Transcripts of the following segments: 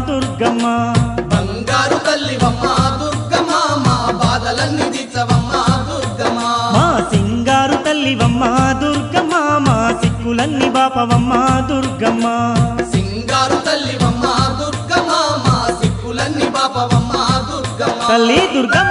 దుర్గమ్మ బంగారు తల్లివమ్మ దుర్గమ్మ మా బాధలన్నీ తీర్చవమ్మ దుర్గమ్మ మా సింగారు తల్లివమ్మ దుర్గమ్మ మా సిక్కులన్నీ బాపవమ్మ దుర్గమ్మ సింగారు తల్లివమ్మ దుర్గమ్మ మా సిక్కులన్నీ పాపవమ్మ దుర్గమ్మ తల్లి దుర్గమ్మ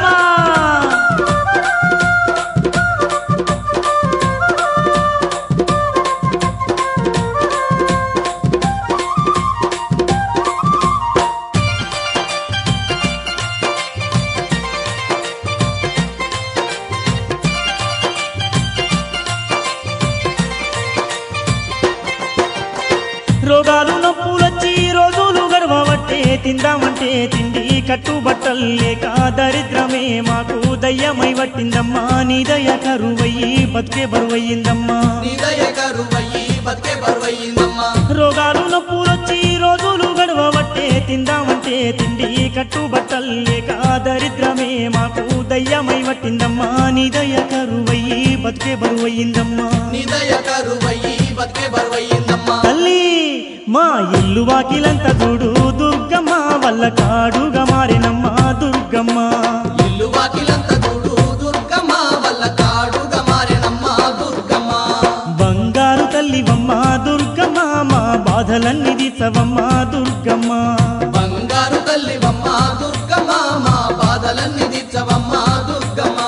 రోగాలు నొప్పులొచ్చి రోజులు గడవబట్టే తిందామంటే తిండి కట్టుబట్టలు లేక దరిద్రమే మాకు దయ్యమై పట్టిందమ్మా నీ దయ కరువయ్యి బతికే బరువయ్యిందమ్మా నీ దయ కరువయ్యి బతికే బరువయ్యిందమ్మ రోగాలు నొప్పులొచ్చి రోజులు గడవబట్టే తిందామంటే తిండి కట్టుబట్టలు లేక దరిద్రమే మాకు దయ్యమై పట్టిందమ్మా నీ దయ కరువయ్యి బతికే బరువయ్యిందమ్మా నీ దయ కరువయ్యి బతికే బరువయ్యిందమ్మ తల్లి మా ఇల్లు వాకిలంత చూడు దుర్గమ్మ వల్ల కాడుగా మారినమ్మ దుర్గమ్మ ఇల్లు వాకిలంత చూడు దుర్గమ్మ వల్ల కాడుగా మారినమ్మ దుర్గమ్మ బంగారు తల్లివమ్మ దుర్గమ్మ మా బాధలన్నీ తీసవమ్మ దుర్గమ్మ బంగారు తల్లివమ్మ దుర్గమ్మ మా బాధలన్నీ తీర్చవమ్మ దుర్గమ్మ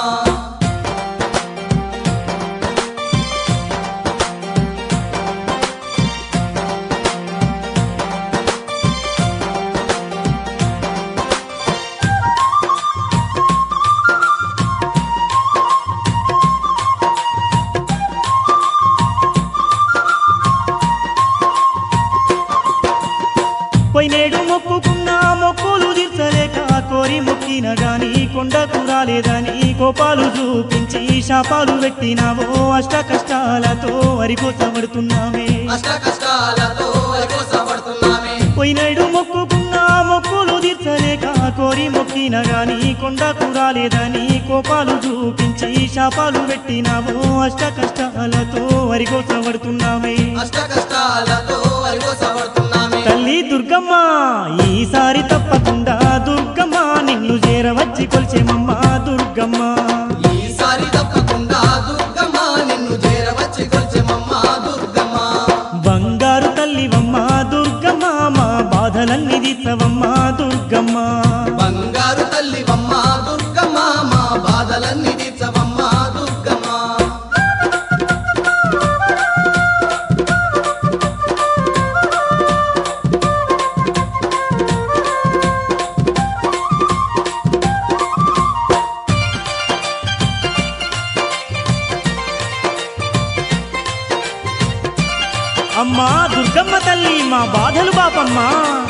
పోయినేడు మొక్కుకున్న మొక్కులు తీర్చలేక కోరి మొక్కిన గాని కొండకు రాలేదని కోపాలు చూపించి శాపాలు పెట్టినావో అష్ట కష్టాలతో వరికోసబడుతున్నామే అష్ట కష్టాలతో కోసపడుతున్నామే పోయినాడు మొక్కుకున్న మొక్కులు తీర్చలేక కోరి మొక్కిన గాని కొండకు రాలేదని కోపాలు చూపించి శాపాలు పెట్టినావో అష్ట కష్టాలతో వరికోసబడుతున్నామే అష్ట కష్టాలతో కోసపడుతున్నామే తల్లి దుర్గమ్మ ఈసారి తప్పకుండా దుర్గమ్మ నిన్ను చేరవచ్చి కొలిచేమమ్మ దుర్గమ్మ ఈసారి తప్పకుండా దుర్గమ్మ నిన్ను చేరవచ్చి కొలిచెమమ్మ దుర్గమ్మ బంగారు తల్లివమ్మ దుర్గమ్మ మా బాధలన్నీ తీర్చవమ్మ దుర్గమ్మ బంగారు తల్లివమ్మ దుర్గమ్మ మా బాధలన్నీ తీర్చవమ్మ దుర్గమ్మ అమ్మా దుర్గమ్మ తల్లి మా బాధలు బాపమ్మా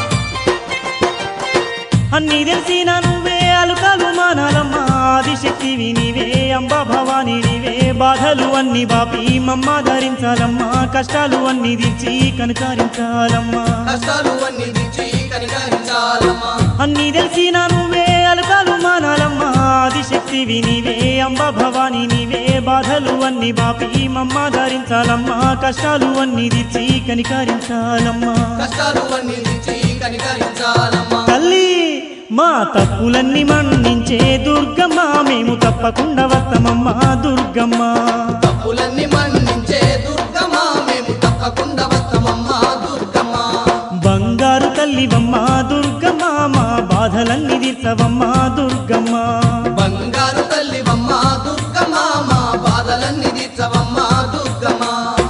అన్నీ తెలిసిన నువ్వే అలుకాలు మానాలమ్మా ఆదిశక్తివి నీవే అంబా భవాని నీవే బాధలు అన్ని బాపి మమ్మ ధరించాలమ్మా కష్టాలు అన్ని తీర్చి కనుకరించాలమ్మా కష్టాలు అన్ని తీర్చి కనికరించాలమ్మా అన్నీ తెలిసిన నువ్వే అలుకాలు మానాలమ్మా ఆదిశక్తివి నీవే అంబ భవాని నీవే బాధలు అన్ని బాపి మమ్మ ధరించాలమ్మా కష్టాలు అన్ని తీర్చి కనికరించాలమ్మా కష్టాలు అన్ని తీర్చి కనికరించాలమ్మా తల్లి మా తప్పులన్నీ మన్నించే దుర్గమ్మ మేము తప్పకుండా వస్తామమ్మా దుర్గమ్మ తప్పులన్నీ మన్నించే దుర్గమ్మ మేము తప్పకుండా వస్తామమ్మ దుర్గమ్మ బంగారు తల్లివమ్మ దుర్గమ్మ మా బాధలన్నీ తీర్చవమ్మ దుర్గమ్మ బంగారు తల్లివమ్మ దుర్గమ్మ మా బాధలన్నీ తీర్చవమ్మ దుర్గమ్మ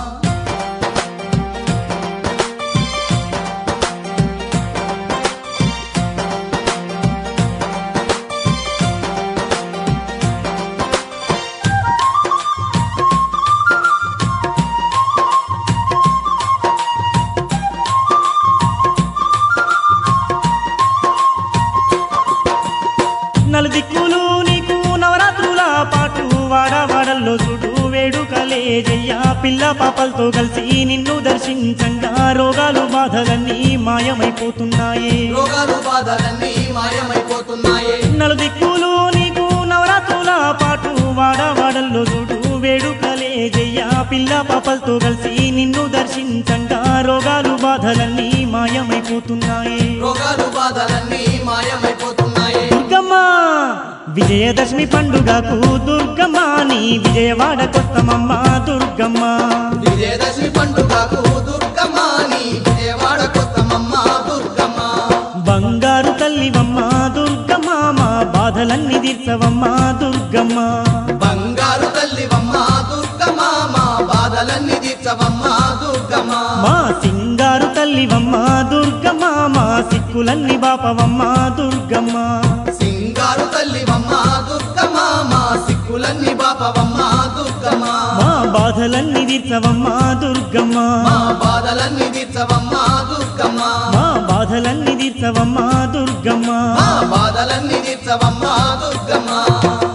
నలుదిక్కులు నీకు నవరాత్రుల పాటు వాడవాడల్లో చూడు వేడుకలే జయ్యా పిల్ల పాపలతో కలిసి నిన్ను దర్శించంగా రోగాలు బాధలన్నీ మాయమైపోతున్నాయే రోగాలు బాధలన్నీ మాయమైపోతున్నాయే నలుదిక్కులు నీకు నవరాత్రుల పాటు వాడవాడల్లో చూడు వేడుకలే జయ్యా పిల్ల పాపలతో కలిసి నిన్ను దర్శించంట రోగాలు బాధలన్నీ మాయమైపోతున్నాయి రోగాలు బాధలన్నీ మాయమైపోతున్నాయి దుర్గమ్మ విజయదశమి పండుగకు దుర్గమ్మ నీ విజయవాడకొత్తమమ్మ దుర్గమ్మ విజయదశమి పండుగకు దుర్గమ్మ నీ విజయవాడ కొత్తమమ్మ దుర్గమ్మ బంగారు తల్లివమ్మ దుర్గమ్మ మా బాధలన్నీ తీర్చవమ్మ దుర్గమ్మ బంగారు తల్లివమ్మ దుర్గమ్మ మా బాధలన్నీ తీర్చవమ్మ దుర్గమ్మ మా సింగారు తల్లివమ్మ దుర్గమ్మ మా సిక్కులన్నీ బాపవమ్మ దుర్గమ్మ సింగారు తల్లివమ్మ దుర్గమ్మ మా సిక్కులన్నీ బాపవమ్మ దుర్గమ్మ మా బాధలన్నీ తీర్చవమ్మ దుర్గమ్మ మా బాధలన్నీ తీర్చవమ్మ దుర్గమ్మ మా బాధలన్నీ తీర్చవమ్మ దుర్గమ్మ మా బాధలన్నీ తీర్చవమ్మ దుర్గమ్మ